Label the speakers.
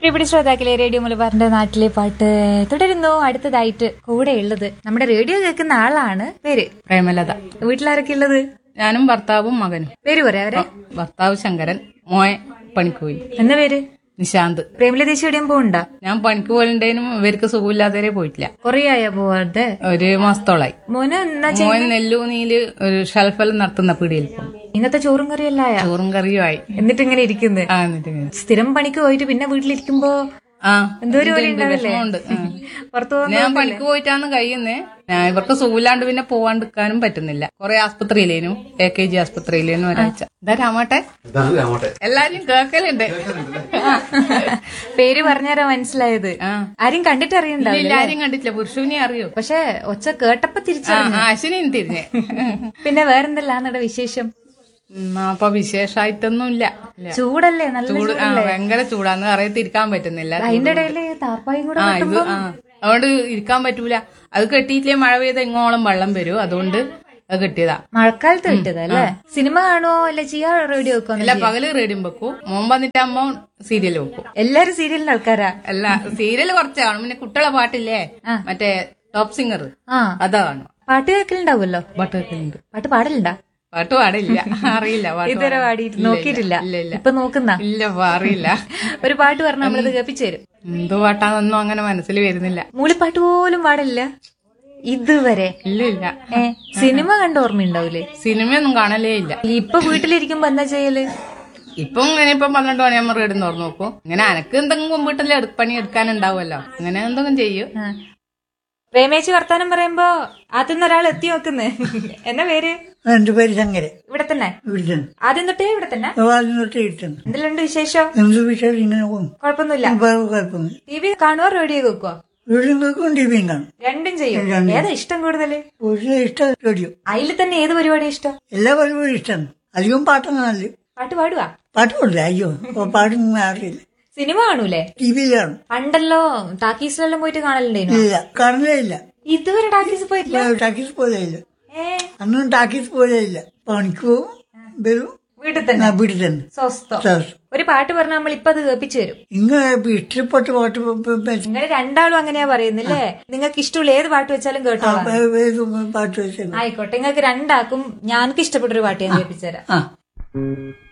Speaker 1: പ്രിയപ്പെട്ട ശ്രോതാക്കളെ റേഡിയോ മലബാറിന്റെ നാട്ടിലെ പാട്ട് തുടരുന്നു അടുത്തതായിട്ട് കൂടെ ഉള്ളത് നമ്മുടെ റേഡിയോ കേൾക്കുന്ന ആളാണ് പേര്
Speaker 2: പ്രേമലത
Speaker 1: വീട്ടിലാരൊക്കെ ഉള്ളത്
Speaker 2: ഞാനും ഭർത്താവും മകനും
Speaker 1: പേര് പറയാ അവരെ
Speaker 2: ഭർത്താവ് ശങ്കരൻ മോയെ പണിക്ക് പോയി
Speaker 1: എന്താ പേര്
Speaker 2: നിശാന്ത്
Speaker 1: പ്രേമല ദേശി എവിടെയും പോകണ്ട
Speaker 2: ഞാൻ പണിക്ക് പോലുണ്ടേനും ഇവർക്ക് സുഖമില്ലാത്തവരെ പോയിട്ടില്ല
Speaker 1: കൊറേ ആയ പോവാതെ
Speaker 2: ഒരു മാസത്തോളായി
Speaker 1: മോന് എന്നാ
Speaker 2: മോൻ നെല്ലൂനിയില് ഒരു ഷെൽഫെല്ലാം നടത്തുന്ന പീടിയിൽ പോകും
Speaker 1: ഇന്നത്തെ ചോറും കറിയല്ല ആയ
Speaker 2: ചോറും കറിയും ആയി
Speaker 1: എന്നിട്ട് ഇങ്ങനെ ഇരിക്കുന്നത്
Speaker 2: ആ എന്നിട്ട് ഇങ്ങനെ.
Speaker 1: സ്ഥിരം പണിക്ക് പോയിട്ട് പിന്നെ വീട്ടിലിരിക്കുമ്പോ
Speaker 2: ആ
Speaker 1: എന്തോ ഒരു പോലെ
Speaker 2: ഉണ്ട്,
Speaker 1: ഉണ്ടാവില്ലേ
Speaker 2: വിഷമമുണ്ട് ആ.
Speaker 1: പുറത്തു പോകുന്ന
Speaker 2: ഞാൻ പണിക്ക് പോയിട്ടാണ് കഴിയുന്നേ ഞാൻ ഇവർക്ക് സുഖമില്ലാണ്ട് പിന്നെ പോവാണ്ടിരിക്കാനും പറ്റുന്നില്ല കുറെ ആസ്പത്രിയിലേനും എ കെ ജി ആസ്പത്രിയിലേനും ഒരാഴ്ച എന്താ രാമട്ടെ എല്ലാരും കേക്കലുണ്ട്
Speaker 1: പേര് പറഞ്ഞാരാ മനസ്സിലായത്
Speaker 2: ആ
Speaker 1: ആരും കണ്ടിട്ട് അറിയണ്ടാവില്ല
Speaker 2: ഇല്ല, ആരും കണ്ടിട്ടില്ല പുരുഷനെ അറിയോ
Speaker 1: പക്ഷെ ഒച്ച കേട്ടപ്പോ തിരിച്ചു
Speaker 2: ആ അശ്വിനും തിരിഞ്ഞേ
Speaker 1: പിന്നെ വേറെന്തല്ലാന്നട വിശേഷം
Speaker 2: ഉം, അപ്പൊ വിശേഷായിട്ടൊന്നും ഇല്ല ഇല്ല.
Speaker 1: ചൂടല്ലേ നല്ല
Speaker 2: ചൂട് ആ ഭയങ്കര ചൂടാന്ന് അറിയത്ത് ഇരിക്കാൻ പറ്റുന്നില്ല
Speaker 1: അതിന്റെ ഇടയില് താർപ്പായും കൂടെ
Speaker 2: ആ ഇത് ആ അതുകൊണ്ട് ഇരിക്കാൻ പറ്റൂല അത് കെട്ടിയിട്ടില്ലേ മഴ പെയ്ത എങ്ങോളം വെള്ളം വരും അതുകൊണ്ട് അത് കെട്ടിയതാ
Speaker 1: മഴക്കാലത്ത് കിട്ടിയതാ അല്ലേ സിനിമ കാണുവോ അല്ലെ ചെയ്യാ റേഡിയോ വെക്കോ
Speaker 2: അല്ല പകല് റേഡിയം വെക്കും മോൻ വന്നിട്ടാകുമ്പോ സീരിയൽ വെക്കും
Speaker 1: എല്ലാരും സീരിയലിന്റെ ആൾക്കാരാ
Speaker 2: അല്ല സീരിയൽ കുറച്ച് കാണും പിന്നെ കുട്ടികളെ പാട്ടില്ലേ മറ്റേ ടോപ്പ് സിംഗർ
Speaker 1: ആ
Speaker 2: അതാ കാണും
Speaker 1: പാട്ട് കേൾക്കലുണ്ടാവുമല്ലോ
Speaker 2: പാട്ട് കേൾക്കലുണ്ട്
Speaker 1: പാട്ട് പാടലുണ്ടാ
Speaker 2: പാട്ട് പാടില്ല അറിയില്ല പാട്ട്
Speaker 1: ഇതുവരെ
Speaker 2: പാടാൻ.
Speaker 1: പാടിയിട്ട്
Speaker 2: ഇല്ല,
Speaker 1: നോക്കിയിട്ടില്ല
Speaker 2: ഇല്ല ഇല്ല
Speaker 1: ഇപ്പൊ നോക്കുന്ന
Speaker 2: ഇല്ല അറിയില്ല
Speaker 1: ഒരു പാട്ട് പറഞ്ഞ നമ്മളത് കേൾപ്പിച്ചു തരും
Speaker 2: എന്ത് പാട്ടാന്നൊന്നും അങ്ങനെ മനസ്സിൽ വരുന്നില്ല
Speaker 1: മൂളിപ്പാട്ട് പോലും പാടില്ല ഇതുവരെ
Speaker 2: ഇല്ല ഇല്ല
Speaker 1: ഏ സിനിമ കണ്ട ഓർമ്മയുണ്ടാവൂലേ
Speaker 2: സിനിമയൊന്നും കാണലേ ഇല്ല
Speaker 1: ഇപ്പൊ വീട്ടിലിരിക്കുമ്പോ എന്താ ചെയ്യല്
Speaker 2: ഇപ്പം ഇങ്ങനെ ഇപ്പം പന്ത്രണ്ട് മണിയാകുമ്പോൾ റേഡിയോ തുറന്നു നോക്കും ഇങ്ങനെ എനക്ക് എന്തെങ്കിലും വീട്ടിൽ എടു- പണി എടുക്കാനുണ്ടാവുമല്ലോ അങ്ങനെ എന്തെങ്കിലും ചെയ്യും
Speaker 1: ആ. പ്രേമേച്ചി വർത്താനം പറയുമ്പോ ആദ്യം ഒരാൾ എത്തി നോക്കുന്ന് എന്നാ പേര്
Speaker 3: എന്റെ പേര് ശങ്കരൻ
Speaker 1: ഇവിടെ തന്നെ
Speaker 3: വീട്ടിൽ
Speaker 1: ആദ്യം തൊട്ടേ ഇവിടെ തന്നെ
Speaker 3: ആദ്യം തൊട്ട് ഇട്ടുണ്ട്
Speaker 1: എന്തെല്ലാം വിശേഷം
Speaker 3: എന്ത് വിഷയം ഇങ്ങനെ പോകും
Speaker 1: കുഴപ്പമൊന്നുമില്ല
Speaker 3: വേറെ കുഴപ്പമൊന്നും
Speaker 1: ടി വി കാണുവോ റേഡിയോ കേൾക്കുവോ
Speaker 3: വീട്ടിൽ കേൾക്കും ടി വിയും കാണും
Speaker 1: രണ്ടും ചെയ്യും ഏതാ ഇഷ്ടം കൂടുതല്
Speaker 3: വീട്ടിലെ ഇഷ്ടം റേഡിയോ
Speaker 1: അതിൽ തന്നെ ഏത് പരിപാടി ഇഷ്ടം
Speaker 3: എല്ലാ പരിപാടിയും ഇഷ്ടമാണ് അധികം പാട്ടൊന്നും നല്ല
Speaker 1: പാട്ട് പാടുവാ
Speaker 3: പാട്ട് പാടില്ല അയ്യോ ഇപ്പൊ പാട്ടൊന്നും അറിയില്ല
Speaker 1: സിനിമ കാണൂലേ
Speaker 3: ടി വിയിൽ കാണും
Speaker 1: പണ്ടല്ലോ ടാക്കീസിലെല്ലാം പോയിട്ട് കാണലുണ്ടേനു
Speaker 3: ഇല്ല കാണലേ ഇല്ല
Speaker 1: ഇതുവരെ ടാക്കീസ് പോയിട്ടില്ല
Speaker 3: ടാക്കീസ് പോലെ ഇല്ല
Speaker 1: ഏ
Speaker 3: അന്നും ടാക്കീസ് പോലെ ഇല്ല പണിക്ക് പോവും വരും
Speaker 1: വീട്ടിൽ തന്നെ
Speaker 3: ആ വീട്ടിൽ തന്നെ
Speaker 1: സ്വസ്ഥം
Speaker 3: സാർ
Speaker 1: ഒരു പാട്ട് പറഞ്ഞാൽ നമ്മൾ ഇപ്പൊ അത് കേൾപ്പിച്ചു തരും
Speaker 3: ഇങ്ങനെ ഇഷ്ടപ്പെട്ട പാട്ട് പ- പ- പ-
Speaker 1: നിങ്ങൾ രണ്ടാളും അങ്ങനെയാ പറയുന്നില്ലേ നിങ്ങൾക്ക് ഇഷ്ടമുള്ള ഏത് പാട്ട് വെച്ചാലും കേട്ടോളാം
Speaker 3: ഏത് പാട്ട് വെച്ചാൽ
Speaker 1: ആയിക്കോട്ടെ നിങ്ങൾക്ക് രണ്ടാക്കും ഞാനക്ക് ഇഷ്ടപ്പെട്ടൊരു പാട്ട് ഞാൻ കേൾപ്പിച്ചു തരാം
Speaker 3: ആ